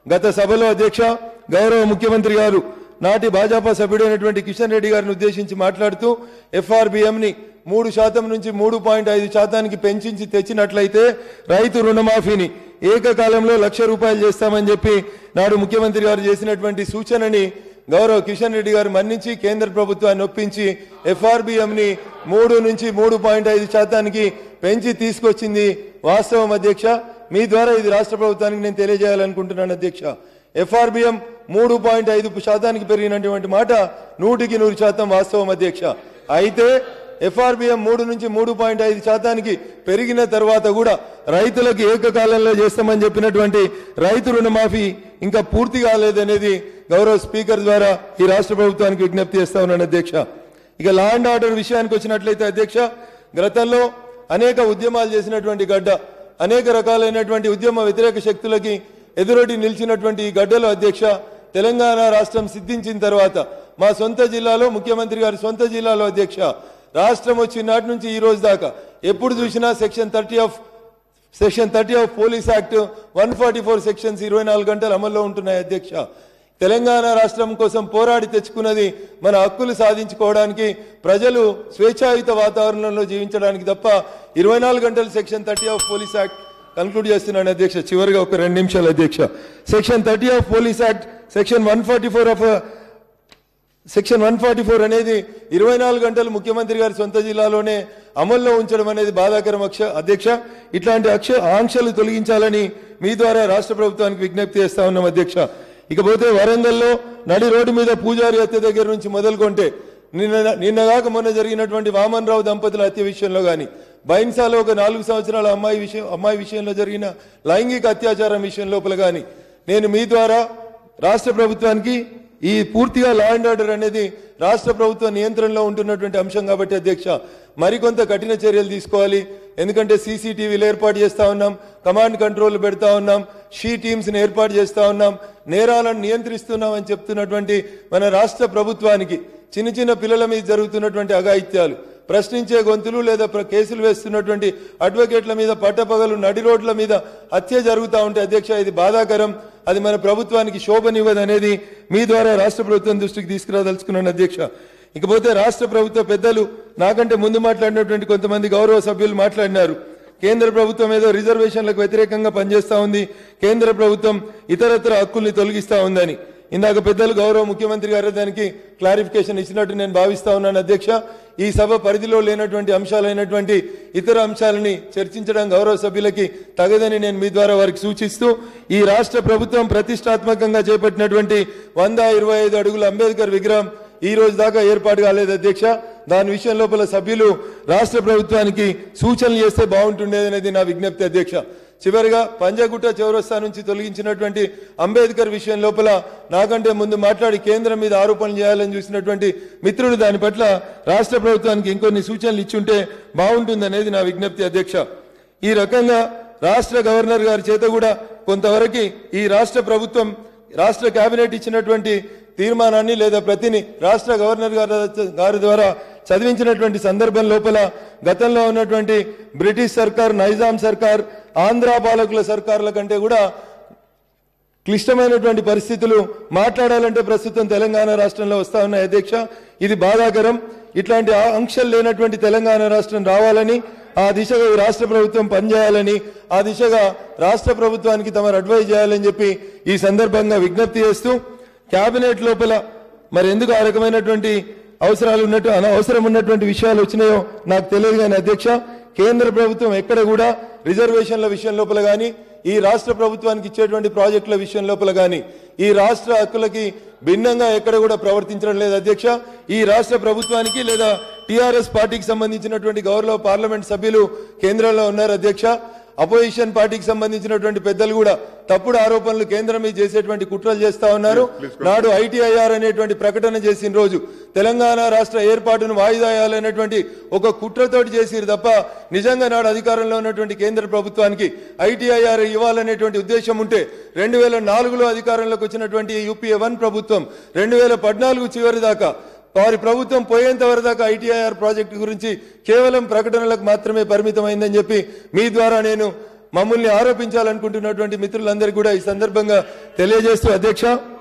గత సభలో అధ్యక్ష గౌరవ ముఖ్యమంత్రి గారు నాటి భాజపా సభ్యుడైనటువంటి కిషన్ రెడ్డి గారిని ఉద్దేశించి మాట్లాడుతూ ఎఫ్ఆర్బిఎం ని మూడు శాతం నుంచి మూడు పాయింట్ ఐదు శాతానికి పెంచి తెచ్చినట్లయితే రైతు రుణమాఫీని ఏకకాలంలో లక్ష రూపాయలు చేస్తామని చెప్పి నాడు ముఖ్యమంత్రి గారు చేసినటువంటి సూచనని గౌరవ కిషన్ రెడ్డి గారు మన్నించి కేంద్ర ప్రభుత్వాన్ని ఒప్పించి ఎఫ్ఆర్బిఎం ని మూడు నుంచి మూడు పాయింట్ ఐదు శాతానికి పెంచి తీసుకొచ్చింది వాస్తవం అధ్యక్ష మీ ద్వారా ఇది రాష్ట్ర ప్రభుత్వానికి నేను తెలియజేయాలనుకుంటున్నాను అధ్యక్ష ఎఫ్ఆర్బిఎం మూడు పాయింట్ ఐదు శాతానికి పెరిగినటువంటి మాట నూటికి నూరు శాతం వాస్తవం అధ్యక్ష అయితే ఎఫ్ఆర్బిఎం మూడు నుంచి మూడు పాయింట్ ఐదు శాతానికి పెరిగిన తర్వాత కూడా రైతులకు ఏకకాలంలో చేస్తామని చెప్పినటువంటి రైతు రుణమాఫీ ఇంకా పూర్తి కాలేదనేది గౌరవ స్పీకర్ ద్వారా ఈ రాష్ట్ర ప్రభుత్వానికి విజ్ఞప్తి చేస్తా ఉన్నాను అధ్యక్ష ఇక లా అండ్ ఆర్డర్ విషయానికి వచ్చినట్లయితే అధ్యక్ష గతంలో అనేక ఉద్యమాలు చేసినటువంటి గడ్డ అనేక రకాలైనటువంటి ఉద్యమ వ్యతిరేక శక్తులకి ఎదురొడ్డి నిలిచినటువంటి ఈ గడ్డలో అధ్యక్ష తెలంగాణ రాష్ట్రం సిద్ధించిన తర్వాత మా సొంత జిల్లాలో ముఖ్యమంత్రి గారి సొంత జిల్లాలో అధ్యక్ష రాష్ట్రం వచ్చిన నాటి నుంచి ఈ రోజు దాకా ఎప్పుడు చూసినా section thirty of section thirty of police act one forty four sections ఇరవై నాలుగు గంటలు అమల్లో ఉంటున్నాయి అధ్యక్ష తెలంగాణ రాష్ట్రం కోసం పోరాడి తెచ్చుకున్నది మన హక్కులు సాధించుకోవడానికి ప్రజలు స్వేచ్ఛాయుత వాతావరణంలో జీవించడానికి తప్ప ఇరవై నాలుగు గంటలు section thirty of police act conclude చేస్తున్నాను అధ్యక్ష చివరిగా ఒక రెండు నిమిషాలు అధ్యక్ష section thirty of police act section one forty four of section one forty four అనేది ఇరవై నాలుగు గంటలు ముఖ్యమంత్రి గారి సొంత జిల్లాలోనే అమల్లో ఉంచడం అనేది బాధాకరం అక్ష అధ్యక్ష ఇట్లాంటి అక్ష ఆంక్షలు తొలగించాలని మీ ద్వారా రాష్ట్ర ప్రభుత్వానికి విజ్ఞప్తి చేస్తా ఉన్నాం అధ్యక్ష ఇకపోతే వరంగల్లో నడి రోడ్డు మీద పూజారి హత్య దగ్గర నుంచి మొదలుకొంటే నిన్న నిన్నగాక మొన్న జరిగినటువంటి వామన్ రావు దంపతుల హత్య విషయంలో కానీ బైన్సాలో ఒక నాలుగు సంవత్సరాల అమ్మాయి విషయం అమ్మాయి విషయంలో జరిగిన లైంగిక అత్యాచారం విషయం లోపల కానీ నేను మీ ద్వారా రాష్ట్ర ప్రభుత్వానికి ఈ పూర్తిగా లా అండ్ ఆర్డర్ అనేది రాష్ట్ర ప్రభుత్వ నియంత్రణలో ఉంటున్నటువంటి అంశం కాబట్టి అధ్యక్ష మరికొంత కఠిన చర్యలు తీసుకోవాలి ఎందుకంటే సీసీటీవీలు ఏర్పాటు చేస్తా ఉన్నాం కమాండ్ కంట్రోల్ పెడతా ఉన్నాం షీ టీమ్స్ ని ఏర్పాటు చేస్తా ఉన్నాం నేరాలను నియంత్రిస్తున్నాం అని చెప్తున్నటువంటి మన రాష్ట్ర ప్రభుత్వానికి చిన్న చిన్న పిల్లల మీద జరుగుతున్నటువంటి అఘాయిత్యాలు ప్రశ్నించే గొంతులు లేదా ప్ర- కేసులు వేస్తున్నటువంటి అడ్వకేట్ల మీద పట్టపగలు నడి రోడ్ల మీద హత్య జరుగుతూ ఉంటే అధ్యక్ష ఇది బాధాకరం అది మన ప్రభుత్వానికి శోభనివ్వదు అనేది మీ ద్వారా రాష్ట్ర ప్రభుత్వం దృష్టికి తీసుకురాదలుచుకున్నాను అధ్యక్ష ఇకపోతే రాష్ట్ర ప్రభుత్వ పెద్దలు నాకంటే ముందు మాట్లాడినటువంటి కొంతమంది గౌరవ సభ్యులు మాట్లాడినారు కేంద్ర ప్రభుత్వం ఏదో రిజర్వేషన్లకు వ్యతిరేకంగా పనిచేస్తా ఉంది కేంద్ర ప్రభుత్వం ఇతరత్ర హక్కుల్ని తొలగిస్తా ఉందని ఇందాక పెద్దలు గౌరవ ముఖ్యమంత్రి గారు దానికి క్లారిఫికేషన్ ఇచ్చినట్టు నేను భావిస్తా ఉన్నాను అధ్యక్ష ఈ సభ పరిధిలో లేనటువంటి అంశాలైనటువంటి ఇతర అంశాలని చర్చించడం గౌరవ సభ్యులకి తగదని నేను మీ ద్వారా వారికి సూచిస్తూ ఈ రాష్ట్ర ప్రభుత్వం ప్రతిష్టాత్మకంగా చేపట్టినటువంటి వంద ఇరవై ఐదు అడుగుల అంబేద్కర్ విగ్రహం ఈ రోజు దాకా ఏర్పాటు కాలేదు అధ్యక్ష దాని విషయం లోపల సభ్యులు రాష్ట్ర ప్రభుత్వానికి సూచనలు చేస్తే బాగుంటుండేది అనేది నా విజ్ఞప్తి అధ్యక్ష చివరిగా పంజగుట్ట చౌరస్తా నుంచి తొలగించినటువంటి అంబేద్కర్ విషయం లోపల నాకంటే ముందు మాట్లాడి కేంద్రం మీద ఆరోపణలు చేయాలని చూసినటువంటి మిత్రులు దాని పట్ల రాష్ట్ర ప్రభుత్వానికి ఇంకొన్ని సూచనలు ఇచ్చుంటే బాగుంటుందనేది నా విజ్ఞప్తి అధ్యక్ష ఈ రకంగా రాష్ట్ర గవర్నర్ గారి చేత కూడా కొంతవరకు ఈ రాష్ట్ర ప్రభుత్వం రాష్ట్ర కేబినెట్ ఇచ్చినటువంటి తీర్మానాన్ని లేదా ప్రతిని రాష్ట్ర గవర్నర్ గారి గారి ద్వారా చదివించినటువంటి సందర్భం లోపల గతంలో ఉన్నటువంటి బ్రిటిష్ సర్కార్ నైజాం సర్కార్ ఆంధ్ర పాలకుల సర్కార్ల కంటే కూడా క్లిష్టమైనటువంటి పరిస్థితులు మాట్లాడాలంటే ప్రస్తుతం తెలంగాణ రాష్ట్రంలో వస్తా ఉన్నాయి అధ్యక్ష ఇది బాధాకరం ఇట్లాంటి ఆంక్షలు లేనటువంటి తెలంగాణ రాష్ట్రం రావాలని ఆ దిశగా ఈ రాష్ట్ర ప్రభుత్వం పనిచేయాలని ఆ దిశగా రాష్ట్ర ప్రభుత్వానికి తమరు అడ్వైజ్ చేయాలని చెప్పి ఈ సందర్భంగా విజ్ఞప్తి చేస్తూ కేబినెట్ లోపల మరి ఎందుకు ఆ రకమైనటువంటి అవసరాలు ఉన్నట్టు అన- అవసరం ఉన్నటువంటి విషయాలు వచ్చినాయో నాకు తెలియదు కానీ అధ్యక్ష కేంద్ర ప్రభుత్వం ఎక్కడ కూడా రిజర్వేషన్ల విషయం లోపల కానీ ఈ రాష్ట్ర ప్రభుత్వానికి ఇచ్చేటువంటి ప్రాజెక్టుల విషయం లోపల కానీ ఈ రాష్ట్ర హక్కులకి భిన్నంగా ఎక్కడ కూడా ప్రవర్తించడం లేదు అధ్యక్ష ఈ రాష్ట్ర ప్రభుత్వానికి లేదా టిఆర్ఎస్ పార్టీకి సంబంధించినటువంటి గౌరవ పార్లమెంట్ సభ్యులు కేంద్రంలో ఉన్నారు అధ్యక్ష అపోజిషన్ పార్టీకి సంబంధించినటువంటి పెద్దలు కూడా తప్పుడు ఆరోపణలు కేంద్రం మీద చేసేటువంటి కుట్రలు చేస్తా ఉన్నారు నాడు ఐటీఐఆర్ అనేటువంటి ప్రకటన చేసిన రోజు తెలంగాణ రాష్ట్ర ఏర్పాటును వాయిదా వేయాలనేటువంటి ఒక కుట్రతోటి చేసిరు తప్ప నిజంగా నాడు అధికారంలో ఉన్నటువంటి కేంద్ర ప్రభుత్వానికి ఐటీఐఆర్ ఇవ్వాలనేటువంటి ఉద్దేశం ఉంటే రెండు వేల నాలుగులో అధికారంలోకి వచ్చినటువంటి యూపీఏ వన్ ప్రభుత్వం రెండు వేల పద్నాలుగు చివరి దాకా వారి ప్రభుత్వం పోయేంత వరకు దాకా ఐటీఐఆర్ ప్రాజెక్టు గురించి కేవలం ప్రకటనలకు మాత్రమే పరిమితమైందని చెప్పి మీ ద్వారా నేను మమ్మల్ని ఆరోపించాలనుకుంటున్నటువంటి మిత్రులందరికీ కూడా ఈ సందర్భంగా తెలియజేస్తూ అధ్యక్ష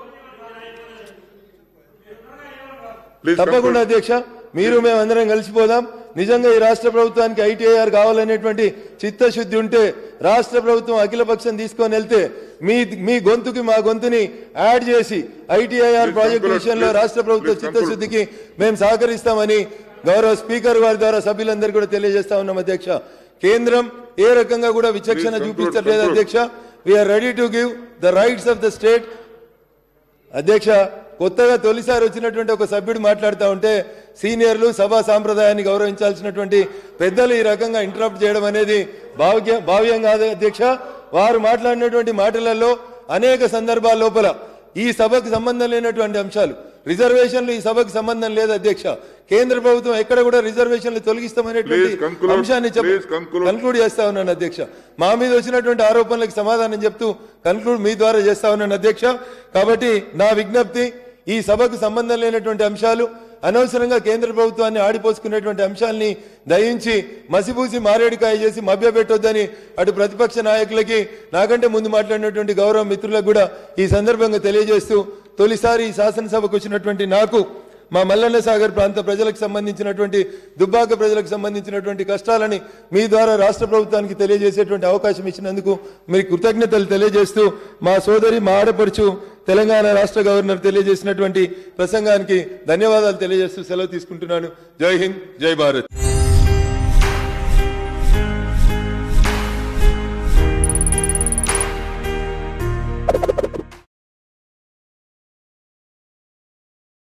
Please తప్పకుండా conclude. అధ్యక్ష మీరు మేము అందరం కలిసిపోదాం నిజంగా ఈ రాష్ట్ర ప్రభుత్వానికి ఐటీఐఆర్ కావాలనేటువంటి చిత్తశుద్ధి ఉంటే రాష్ట్ర ప్రభుత్వం అఖిలపక్షం తీసుకొని వెళ్తే మీ మీ గొంతుకి మా గొంతుని యాడ్ చేసి ఐటీఐఆర్ Please ప్రాజెక్టు conclude. విషయంలో Please- రాష్ట్ర ప్రభుత్వ please conclude. చిత్తశుద్ధికి మేము సహకరిస్తామని గౌరవ స్పీకర్ వారి ద్వారా సభ్యులందరూ కూడా తెలియజేస్తా ఉన్నాం అధ్యక్ష కేంద్రం ఏ రకంగా కూడా విచక్షణ Please conclude, చూపించట్లేదు conclude. అధ్యక్ష we are ready to give the rights of the state అధ్యక్ష కొత్తగా తొలిసారి వచ్చినటువంటి ఒక సభ్యుడు మాట్లాడుతూ ఉంటే సీనియర్లు సభా సాంప్రదాయాన్ని గౌరవించాల్సినటువంటి పెద్దలు ఈ రకంగా ఇంటరప్ట్ చేయడం అనేది భావ్య భావ్యం కాదు అధ్యక్ష వారు మాట్లాడినటువంటి మాటలలో అనేక సందర్భాల లోపల ఈ సభకు సంబంధం లేనటువంటి అంశాలు రిజర్వేషన్లు ఈ సభకు సంబంధం లేదు అధ్యక్ష కేంద్ర ప్రభుత్వం ఎక్కడ కూడా రిజర్వేషన్లు తొలగిస్తామనేటువంటి Please conclude. అంశాన్ని చెప్ప Please conclude. కన్క్లూడ్ చేస్తా ఉన్నాను అధ్యక్ష మా మీద వచ్చినటువంటి ఆరోపణలకు సమాధానం చెప్తూ కన్క్లూడ్ మీ ద్వారా చేస్తా ఉన్నాను అధ్యక్ష కాబట్టి నా విజ్ఞప్తి ఈ సభకు సంబంధం లేనటువంటి అంశాలు అనవసరంగా కేంద్ర ప్రభుత్వాన్ని ఆడిపోసుకునేటువంటి అంశాల్ని దయించి మసిపూసి మారేడుకాయ చేసి మభ్యపెట్టొద్దని అటు ప్రతిపక్ష నాయకులకి నాకంటే ముందు మాట్లాడినటువంటి గౌరవ మిత్రులకు కూడా ఈ సందర్భంగా తెలియజేస్తూ తొలిసారి ఈ శాసనసభకు వచ్చినటువంటి నాకు మా మల్లన్న సాగర్ ప్రాంత ప్రజలకు సంబంధించినటువంటి దుబ్బాక ప్రజలకు సంబంధించినటువంటి కష్టాలని మీ ద్వారా రాష్ట్ర ప్రభుత్వానికి తెలియజేసేటువంటి అవకాశం ఇచ్చినందుకు మీ కృతజ్ఞతలు తెలియజేస్తూ మా సోదరి మా ఆడపడుచు తెలంగాణ రాష్ట్ర గవర్నర్ తెలియజేసినటువంటి ప్రసంగానికి ధన్యవాదాలు తెలియజేస్తూ సెలవు తీసుకుంటున్నాను జై హింద్ జై భారత్